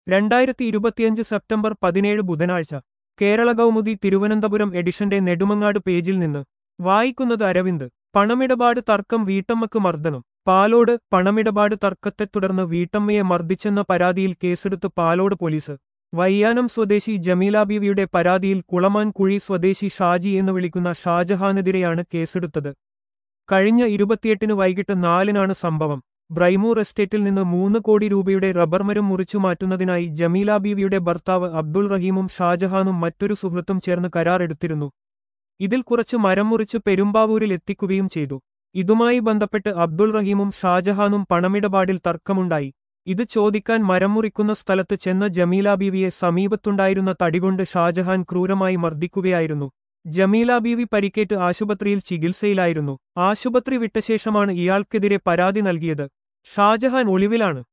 രണ്ടായിരത്തി ഇരുപത്തിയഞ്ച് സെപ്റ്റംബർ പതിനേഴ് ബുധനാഴ്ച കേരള കൗമുദി തിരുവനന്തപുരം എഡിഷന്റെ നെടുമങ്ങാട് പേജിൽ നിന്ന് വായിക്കുന്നത് അരവിന്ദ് പണമിടപാട് തർക്കം വീട്ടമ്മക്ക് മർദ്ദനം പാലോട് പണമിടപാട് തർക്കത്തെ തുടർന്ന് വീട്ടമ്മയെ മർദ്ദിച്ചെന്ന പരാതിയിൽ കേസെടുത്ത് പാലോട് പോലീസ് വയ്യാനം സ്വദേശി ജമീല ബീവിയുടെ പരാതിയിൽ കുളമാൻ കുഴി സ്വദേശി ഷാജി എന്ന് വിളിക്കുന്ന ഷാജഹാനെതിരെയാണ് കേസെടുത്തത് കഴിഞ്ഞ ഇരുപത്തിയെട്ടിന് വൈകിട്ട് നാലിനാണ് സംഭവം ബ്രൈമൂർ എസ്റ്റേറ്റിൽ നിന്ന് മൂന്ന് കോടി രൂപയുടെ റബ്ബർ മരം മുറിച്ചു മാറ്റുന്നതിനായി ജമീല ബീവിയുടെ ഭർത്താവ് അബ്ദുൾ റഹീമും ഷാജഹാനും മറ്റൊരു സുഹൃത്തും ചേർന്ന് കരാറെടുത്തിരുന്നു ഇതിൽ കുറച്ച് മരം മുറിച്ച് പെരുമ്പാവൂരിൽ എത്തിക്കുകയും ചെയ്തു ഇതുമായി ബന്ധപ്പെട്ട് അബ്ദുൾ റഹീമും ഷാജഹാനും പണമിടപാടിൽ തർക്കമുണ്ടായി ഇത് ചോദിക്കാൻ മരം മുറിക്കുന്ന സ്ഥലത്ത് ചെന്ന ജമീല ബീവിയെ സമീപത്തുണ്ടായിരുന്ന തടികൊണ്ട് ഷാജഹാൻ ക്രൂരമായി മർദ്ദിക്കുകയായിരുന്നു ജമീല ബീവി പരിക്കേറ്റ് ആശുപത്രിയിൽ ചികിത്സയിലായിരുന്നു ആശുപത്രി വിട്ട ശേഷമാണ് ഇയാൾക്കെതിരെ പരാതി നൽകിയത് ഷാജഹാൻ ഒളിവിലാണ്